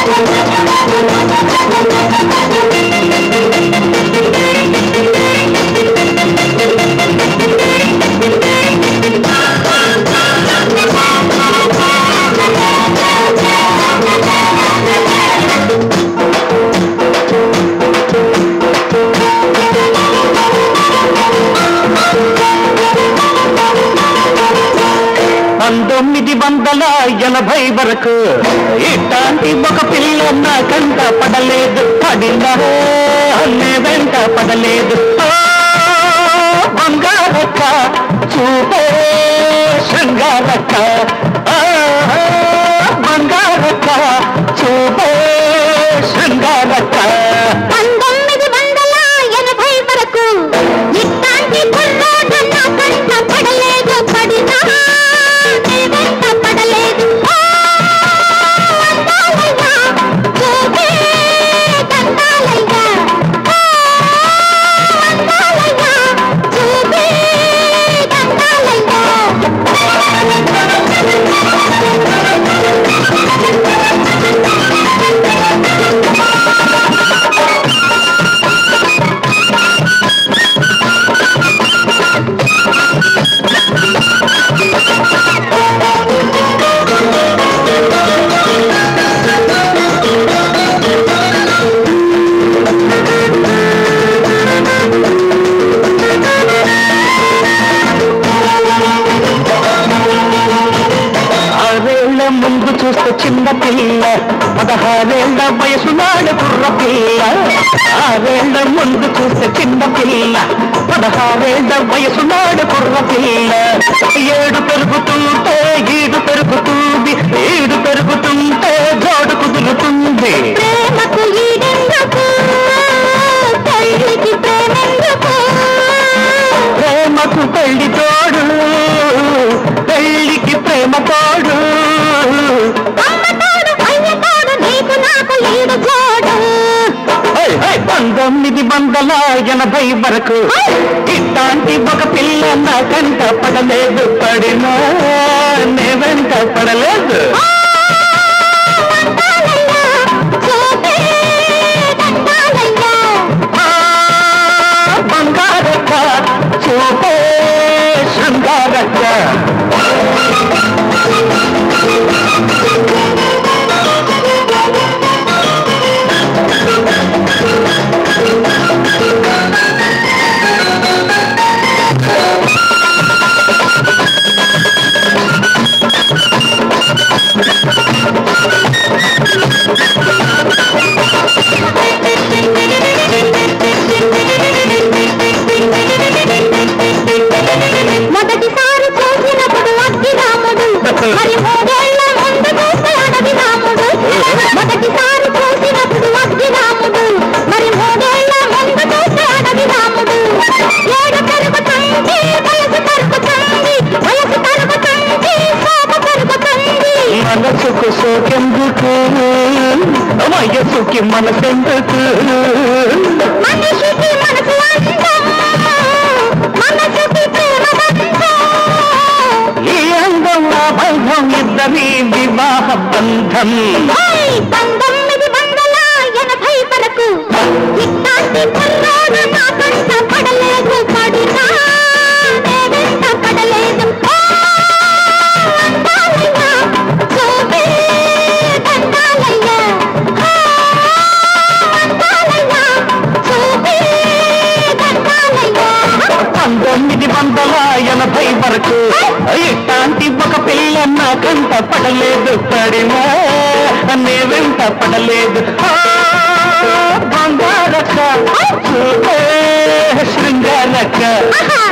పంతొమ్మిది వందల ఎనభై వరకు ఇట్లాంటి ఒక పిల్ల నా కంట పడలేదు పడినా అన్నే వెంట పడలేదు ఓ, బంగారక్క చూపే శృంగారక్క ఆ, బంగారక్క చూపే శృంగారక్క పంతొమ్మిది వందల ఎనభై వరకు ఇట్లాంటి కుర్రాడు నా కంట పడలేదు పడినా నీ వెంట పడలేదు ఓ, అందాలయ్యా, చూపే దండాలయ్యా. ఓ, అందాలయ్యా, చూపే ఆరేళ్ల ముందు చూస్తే చిన్న పిల్ల పదహారేళ్ల వయసు నాడు కుర్ర పిల్ల ఆరేళ్ల ముందు చూస్తే చిన్న పిల్ల పదహారేళ్ల వయసు నాడు కుర్ర పిల్ల ఏడు పెరుగుతుంటే ఈడు పెరుగుతుంది ఈడు పెరుగుతుంటే జోడు కుదురుతుంది ప్రేమకు ఈడెందుకు తల్లికి ప్రేమెందుకు ప్రేమకు పెళ్లి తోడు పెళ్లికి ప్రేమ తోడు అమ్మతోడు అయ్యతోడు నీకు నాకు ఈడు జోడు హై, హై, పంతొమ్మిది వందల ఎనభై వరకు ఇట్లాంటి ఒక పిల్ల నా కంట పడలేదు పడినా నే వెంట పడలేదు దండాలయ్యా, చూపే దండాలయ్యా. ఆ, బంగారక్క చూపే శృంగారక్క మొదటిసారి చూసినప్పుడు అగ్గి రాముడు మరి మూడేళ్ల ముందు చూస్తే అడవి రాముడు మొదటిసారి చూసినప్పుడు అగ్గి రాముడు మరి మూడేళ్ల ముందు చూస్తే అడవి రాముడు ఏడు పెరుగుతుంది వయసు పెరుగుతుంది వయసు పెరుగుతుంది శోభ పెరుగుతుంది మనసుకు సోకెందుకు వయసుకి మనసెందుకు మనిషికి మనసు అందం మనసుకి ప్రేమ బంధం ఈ అందం ఆ బంధం ఇద్దరి వివాహ బంధం ఓయ్ పంతొమ్మిది వందల ఎనభై వరకు ఇట్లాంటి కుర్రాడు నా కంట పడలేదు పడినా నే వెంట పడలేదు ఓ, అందాలయ్యా, చూపే దండాలయ్యా. ఓ, అందాలయ్యా, చూపే దండాలయ్యా. పంతొమ్మిది వందల ఎనభై వరకు ఇట్లాంటి ఒక పిల్ల నా కంట పడలేదు పడినా నే వెంట పడలేదు ఆ, బంగారక్క చూపే శృంగారక్క ఆహా